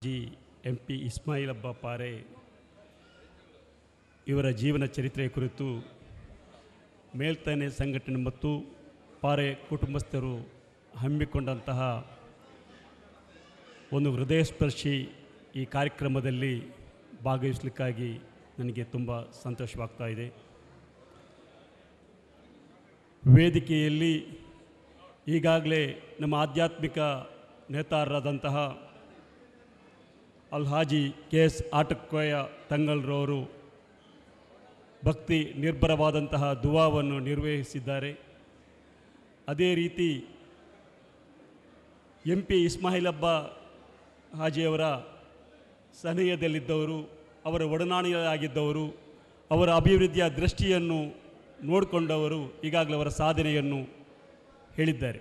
G M P Ismail ಹಬ್ಬ ಪಾರೆ ಇವರ ಜೀವನ ಚರಿತ್ರೆಯ ಕುರಿತು ಮೇಲ್ತಾನೆ ಸಂಘಟನೆ ಮತ್ತು ಪಾರೆ ಕುಟುಂಬಸ್ಥರು ಹಮ್ಮಿಕೊಂಡಂತಹ ಒಂದು ಹೃದಯಸ್ಪರ್ಶಿ ಈ ಕಾರ್ಯಕ್ರಮದಲ್ಲಿ ಭಾಗವಹಿಸಲಿಕ್ಕಾಗಿ ನನಗೆ ತುಂಬ ಸಂತೋಷವಾಗ್ತಾ ಇದೆ ವೇದಿಕೆಯಲ್ಲಿ ಈಗಾಗಲೇ ನಮ್ಮ ಆಧ್ಯಾತ್ಮಿಕ ನೇತಾರರಾದಂತಹ ಅಲ್ಹಾಜಿ ಕೆ ಎಸ್ ಆಟಕ್ಕೋಯ ತಂಗಲ್ರವರು ಭಕ್ತಿ ನಿರ್ಭರವಾದಂತಹ ದುವಾವನ್ನು ನಿರ್ವಹಿಸಿದ್ದಾರೆ ಅದೇ ರೀತಿ ಎಂ ಪಿ ಇಸ್ಮಾಯಿಲ್ ಹಬ್ಬ ಹಾಜಿಯವರ ಸನಿಹದಲ್ಲಿದ್ದವರು ಅವರ ಒಡನಾಡಿಯಾಗಿದ್ದವರು ಅವರ ಅಭಿವೃದ್ಧಿಯ ದೃಷ್ಟಿಯನ್ನು ನೋಡಿಕೊಂಡವರು ಈಗಾಗಲೇ ಅವರ ಸಾಧನೆಯನ್ನು ಹೇಳಿದ್ದಾರೆ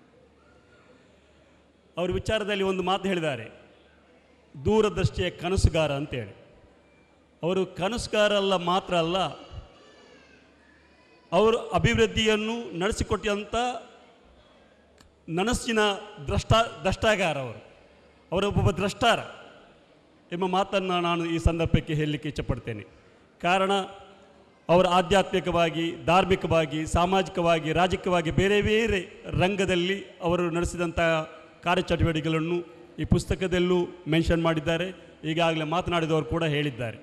ಅವರ ವಿಚಾರದಲ್ಲಿ ಒಂದು ಮಾತು ಹೇಳಿದ್ದಾರೆ ದೂರದೃಷ್ಟಿಯ ಕನಸುಗಾರ ಅಂತೇಳಿ ಅವರು ಕನಸುಗಾರ ಅಲ್ಲ ಮಾತ್ರ ಅಲ್ಲ ಅವರು ಅಭಿವೃದ್ಧಿಯನ್ನು ನಡೆಸಿಕೊಟ್ಟಂಥ ನನಸಿನ ದ್ರಷ್ಟ ದ್ರಷ್ಟಾಗಾರ ಅವರು ಅವರೊಬ್ಬ ದ್ರಷ್ಟಾರ ಎಂಬ ಮಾತನ್ನು ನಾನು ಈ ಸಂದರ್ಭಕ್ಕೆ ಹೇಳಲಿಕ್ಕೆ ಇಚ್ಛಪಡ್ತೇನೆ ಕಾರಣ ಅವರು ಆಧ್ಯಾತ್ಮಿಕವಾಗಿ ಧಾರ್ಮಿಕವಾಗಿ ಸಾಮಾಜಿಕವಾಗಿ ರಾಜಕೀಯವಾಗಿ ಬೇರೆ ಬೇರೆ ರಂಗದಲ್ಲಿ ಅವರು ನಡೆಸಿದಂಥ ಕಾರ್ಯಚಟುವಟಿಕೆಗಳನ್ನು ಈ ಪುಸ್ತಕದಲ್ಲೂ ಮೆನ್ಷನ್ ಮಾಡಿದ್ದಾರೆ ಈಗಾಗಲೇ ಮಾತನಾಡಿದವರು ಕೂಡ ಹೇಳಿದ್ದಾರೆ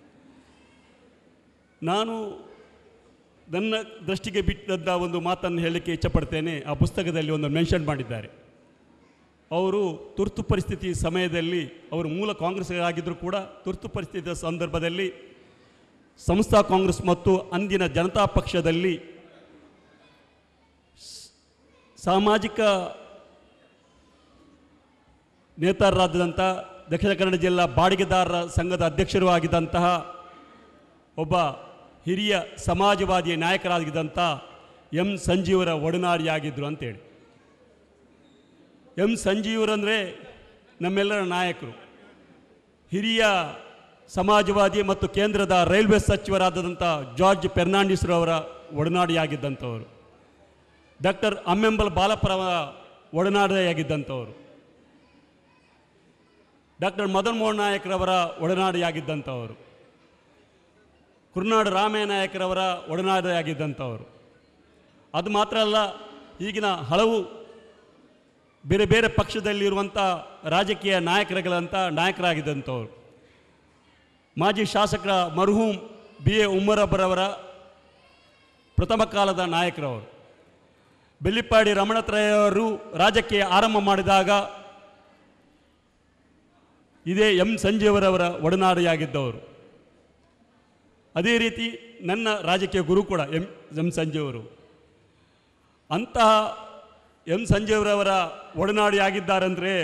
ನಾನು ನನ್ನ ದೃಷ್ಟಿಗೆ ಬಿಟ್ಟಂಥ ಒಂದು ಮಾತನ್ನು ಹೇಳಲಿಕ್ಕೆ ಇಚ್ಛಪಡ್ತೇನೆ ಆ ಪುಸ್ತಕದಲ್ಲಿ ಒಂದು ಮೆನ್ಷನ್ ಮಾಡಿದ್ದಾರೆ ಅವರು ತುರ್ತು ಪರಿಸ್ಥಿತಿ ಸಮಯದಲ್ಲಿ ಅವರು ಮೂಲ ಕಾಂಗ್ರೆಸ್ ಆಗಿದ್ದರೂ ಕೂಡ ತುರ್ತು ಪರಿಸ್ಥಿತಿಯ ಸಂದರ್ಭದಲ್ಲಿ ಸಂಸ್ಥಾ ಕಾಂಗ್ರೆಸ್ ಮತ್ತು ಅಂದಿನ ಜನತಾ ಪಕ್ಷದಲ್ಲಿ ಸ್- ಸಾಮಾಜಿಕ ನೇತಾರರಾದಂಥ ದಕ್ಷಿಣ ಕನ್ನಡ ಜಿಲ್ಲಾ ಬಾಡಿಗೆದಾರರ ಸಂಘದ ಅಧ್ಯಕ್ಷರೂ ಆಗಿದ್ದಂತಹ ಒಬ್ಬ ಹಿರಿಯ ಸಮಾಜವಾದಿ ನಾಯಕರಾಗಿದ್ದಂಥ ಎಂ ಸಂಜೀವರ ಒಡನಾಡಿಯಾಗಿದ್ದರು ಅಂತೇಳಿ ಎಂ ಸಂಜೀವರಂದರೆ ನಮ್ಮೆಲ್ಲರ ನಾಯಕರು ಹಿರಿಯ ಸಮಾಜವಾದಿ ಮತ್ತು ಕೇಂದ್ರದ ರೈಲ್ವೆ ಸಚಿವರಾದಂಥ ಜಾರ್ಜ್ ಫೆರ್ನಾಂಡಿಸ್ರವರ ಒಡನಾಡಿಯಾಗಿದ್ದಂಥವರು ಡಾಕ್ಟರ್ ಅಮ್ಮೆಂಬಲ್ ಬಾಲಪರವರ ಒಡನಾಡಿಯಾಗಿದ್ದಂಥವರು ಡಾಕ್ಟರ್ ಮದನ್ ಮೋಹನ್ ನಾಯಕರವರ ಒಡನಾಡಿಯಾಗಿದ್ದಂಥವರು ಕುರುನಾಡು ರಾಮಯ್ಯ ನಾಯಕರವರ ಒಡನಾಡಿಯಾಗಿದ್ದಂಥವರು ಅದು ಮಾತ್ರ ಅಲ್ಲ ಈಗಿನ ಹಲವು ಬೇರೆ ಬೇರೆ ಪಕ್ಷದಲ್ಲಿರುವಂಥ ರಾಜಕೀಯ ನಾಯಕರುಗಳಂಥ ನಾಯಕರಾಗಿದ್ದಂಥವ್ರು ಮಾಜಿ ಶಾಸಕರ ಮರ್ಹೂಮ್ ಬಿ ಎ ಉಮ್ಮರಬ್ಬರವರ ಪ್ರಥಮ ಕಾಲದ ನಾಯಕರವರು ಬೆಳ್ಳಿಪ್ಪಾಡಿ ರಮಣತ್ರಯವರು ರಾಜಕೀಯ ಆರಂಭ ಮಾಡಿದಾಗ ಇದೇ ಎಂ ಸಂಜೀವರವರ ಒಡನಾಡಿಯಾಗಿದ್ದವರು ಅದೇ ರೀತಿ ನನ್ನ ರಾಜಕೀಯ ಗುರು ಕೂಡ ಎಂ ಎಂ ಸಂಜೀವರು ಅಂತಹ ಎಂ ಸಂಜೀವರವರ ಒಡನಾಡಿಯಾಗಿದ್ದಾರೆಂದರೆ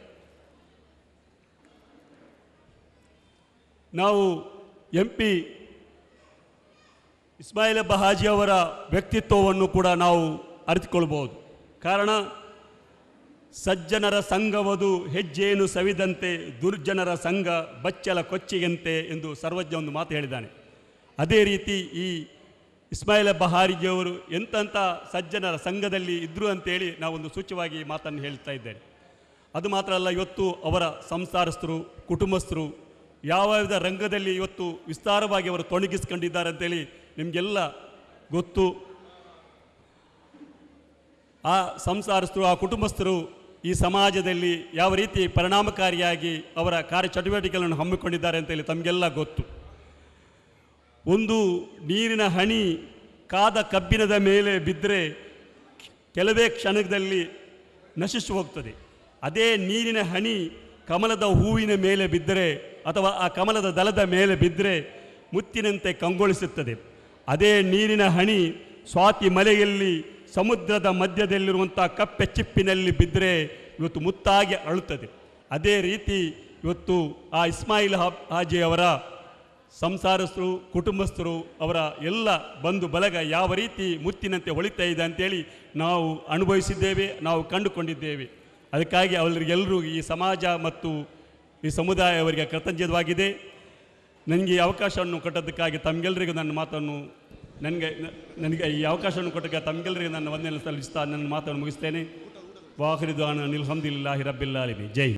ನಾವು ಎಂ ಪಿ ಇಸ್ಮಾಯಿಲ್ ಹಬ್ಬ ಹಾಜಿ ಅವರ ವ್ಯಕ್ತಿತ್ವವನ್ನು ಕೂಡ ನಾವು ಅರಿತುಕೊಳ್ಬೋದು ಕಾರಣ ಸಜ್ಜನರ ಸಂಘವದು ಹೆಜ್ಜೆಯನ್ನು ಸವಿದಂತೆ ದುರ್ಜನರ ಸಂಘ ಬಚ್ಚಲ ಕೊಚ್ಚಿಗೆಂತೆ ಎಂದು ಸರ್ವಜ್ಞ ಒಂದು ಮಾತು ಹೇಳಿದ್ದಾನೆ ಅದೇ ರೀತಿ ಈ ಇಸ್ಮಾಯಿಲ್ ಹಬ್ಬ ಹಾರಿಜಿಯವರು ಎಂತೆಂಥ ಸಜ್ಜನರ ಸಂಘದಲ್ಲಿ ಇದ್ದರು ಅಂತೇಳಿ ನಾವೊಂದು ಸೂಚ್ಯವಾಗಿ ಈ ಮಾತನ್ನು ಹೇಳ್ತಾ ಇದ್ದೇನೆ ಅದು ಮಾತ್ರ ಅಲ್ಲ ಇವತ್ತು ಅವರ ಸಂಸಾರಸ್ಥರು ಕುಟುಂಬಸ್ಥರು ಯಾವ ವಿಧ ರಂಗದಲ್ಲಿ ಇವತ್ತು ವಿಸ್ತಾರವಾಗಿ ಅವರು ತೊಡಗಿಸ್ಕೊಂಡಿದ್ದಾರೆ ಅಂತೇಳಿ ನಿಮಗೆಲ್ಲ ಗೊತ್ತು ಆ ಸಂಸಾರಸ್ಥರು ಆ ಕುಟುಂಬಸ್ಥರು ಈ ಸಮಾಜದಲ್ಲಿ ಯಾವ ರೀತಿ ಪರಿಣಾಮಕಾರಿಯಾಗಿ ಅವರ ಕಾರ್ಯಚಟುವಟಿಕೆಗಳನ್ನು ಹಮ್ಮಿಕೊಂಡಿದ್ದಾರೆ ಅಂತೇಳಿ ತಮಗೆಲ್ಲ ಗೊತ್ತು ಒಂದು ನೀರಿನ ಹನಿ ಕಾದ ಕಬ್ಬಿಣದ ಮೇಲೆ ಬಿದ್ದರೆ ಕೆಲವೇ ಕ್ಷಣದಲ್ಲಿ ನಶಿಸಿ ಹೋಗ್ತದೆ ಅದೇ ನೀರಿನ ಹನಿ ಕಮಲದ ಹೂವಿನ ಮೇಲೆ ಬಿದ್ದರೆ ಅಥವಾ ಆ ಕಮಲದ ದಳದ ಮೇಲೆ ಬಿದ್ದರೆ ಮುತ್ತಿನಂತೆ ಕಂಗೊಳಿಸುತ್ತದೆ ಅದೇ ನೀರಿನ ಹನಿ ಸ್ವಾತಿ ಮಲೆಯಲ್ಲಿ ಸಮುದ್ರದ ಮಧ್ಯದಲ್ಲಿರುವಂಥ ಕಪ್ಪೆ ಚಿಪ್ಪಿನಲ್ಲಿ ಬಿದ್ದರೆ ಇವತ್ತು ಮುತ್ತಾಗಿ ಅಳುತ್ತದೆ ಅದೇ ರೀತಿ ಇವತ್ತು ಆ ಇಸ್ಮಾಯಿಲ್ ಹಾ ಹಾಜಿ ಅವರ ಸಂಸಾರಸ್ಥರು ಕುಟುಂಬಸ್ಥರು ಅವರ ಎಲ್ಲ ಬಂಧು ಬಲಗ ಯಾವ ರೀತಿ ಮುತ್ತಿನಂತೆ ಹೊಳಿತಾ ಇದೆ ಅಂತೇಳಿ ನಾವು ಅನುಭವಿಸಿದ್ದೇವೆ ನಾವು ಕಂಡುಕೊಂಡಿದ್ದೇವೆ ಅದಕ್ಕಾಗಿ ಅವರಿಗೆಲ್ಲರೂ ಈ ಸಮಾಜ ಮತ್ತು ಈ ಸಮುದಾಯ ಅವರಿಗೆ ಕೃತಜ್ಞವಾಗಿದೆ ನನಗೆ ಈ ಅವಕಾಶವನ್ನು ಕೊಟ್ಟದ್ದಕ್ಕಾಗಿ ತಮಗೆಲ್ಲರಿಗೂ ನನ್ನ ಮಾತನ್ನು ನನಗೆ ನನಗೆ ಈ ಅವಕಾಶವನ್ನು ಕೊಟ್ಟಾಗ ತಮಗೆಲ್ಲರಿಗೂ ನನ್ನ ವಂದನೆ ಸಲ್ಲಿಸ್ತಾ ನನ್ನ ಮಾತನ್ನು ಮುಗಿಸ್ತೇನೆ ವಾಹರಿದು ಅನಿಲ್ ಹಮ್ದಿಲ್ಲಾಹಿ ರಬ್ಬಿಲ್ಲಾಲಿಮಿ ಜೈ